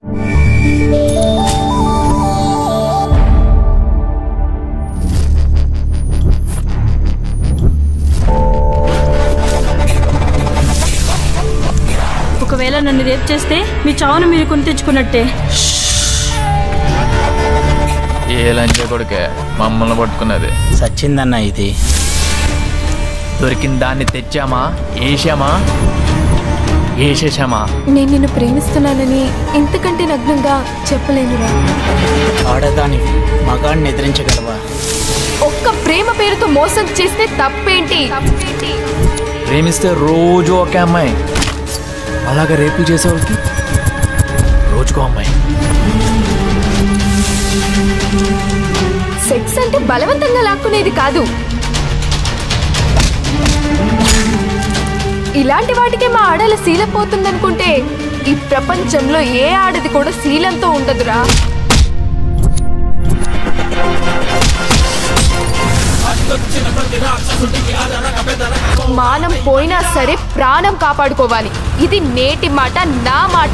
ఒకవేళ నన్ను రేప్ చేస్తే మీ చావును మీరు కొని తెచ్చుకున్నట్టే ఏ లంచే కొడుకే మమ్మల్ని పట్టుకున్నది సచ్చిందన్న ఇది దొరికిన దాన్ని తెచ్చామా వేసామా వేసేసామా నేను నిన్ను ప్రేమిస్తున్నానని ఇంతకంటే నగ్నంగా చెప్పలేనురా ఆడదాని మగాడిని ఎదిరించగలవా ఒక్క ప్రేమ పేరుతో మోసం చేస్తే తప్పేంటి ప్రేమిస్తే రోజు ఒకే అమ్మాయి అలాగే రేపు చేసేవాళ్ళకి రోజుకో అమ్మాయి సెక్స్ అంటే బలవంతంగా లాక్కునేది కాదు ఇలాంటి వాటికే మా ఆడల శీలం పోతుందనుకుంటే ఈ ప్రపంచంలో ఏ ఆడది కూడా శీలంతో ఉండదురా మానం పోయినా సరే ప్రాణం కాపాడుకోవాలి ఇది నేటి మాట నా మాట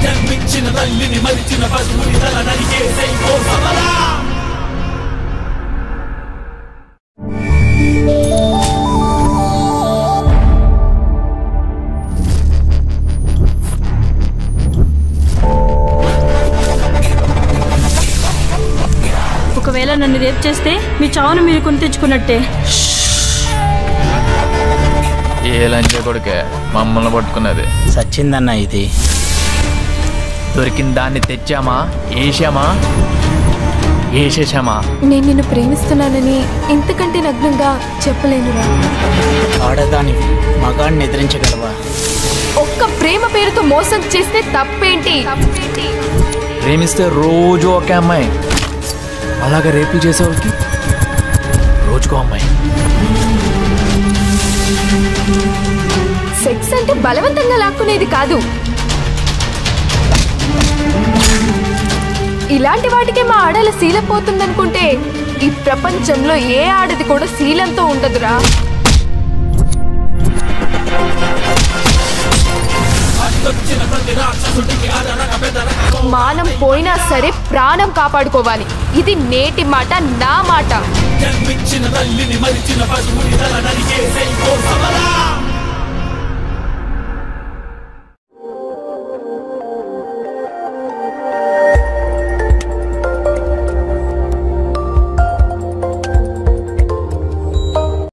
ఒకవేళ నన్ను రేప్ చేస్తే మీ చావును మీరు కొని తెచ్చుకున్నట్టే ఏ లంచే కొడుకే మమ్మల్ని పట్టుకున్నది సచ్చిందన్న ఇది దొరికిన దాన్ని తెచ్చామా వేసామా వేసేసామా నేను నిన్ను ప్రేమిస్తున్నానని ఇంతకంటే నగ్నంగా చెప్పలేనురా ఆడదాని మగాడిని ఎదిరించగలవా ఒక్క ప్రేమ పేరుతో మోసం చేస్తే తప్పేంటి ప్రేమిస్తే రోజు ఒకే అమ్మాయి అలాగే రేపు చేసేవాళ్ళకి రోజుకో అమ్మాయి సెక్స్ అంటే బలవంతంగా లాక్కునేది కాదు ఇలాంటి వాటికే మా ఆడల శీలం పోతుందనుకుంటే ఈ ప్రపంచంలో ఏ ఆడది కూడా శీలంతో ఉండదురా మానం పోయినా సరే ప్రాణం కాపాడుకోవాలి ఇది నేటి మాట నా మాట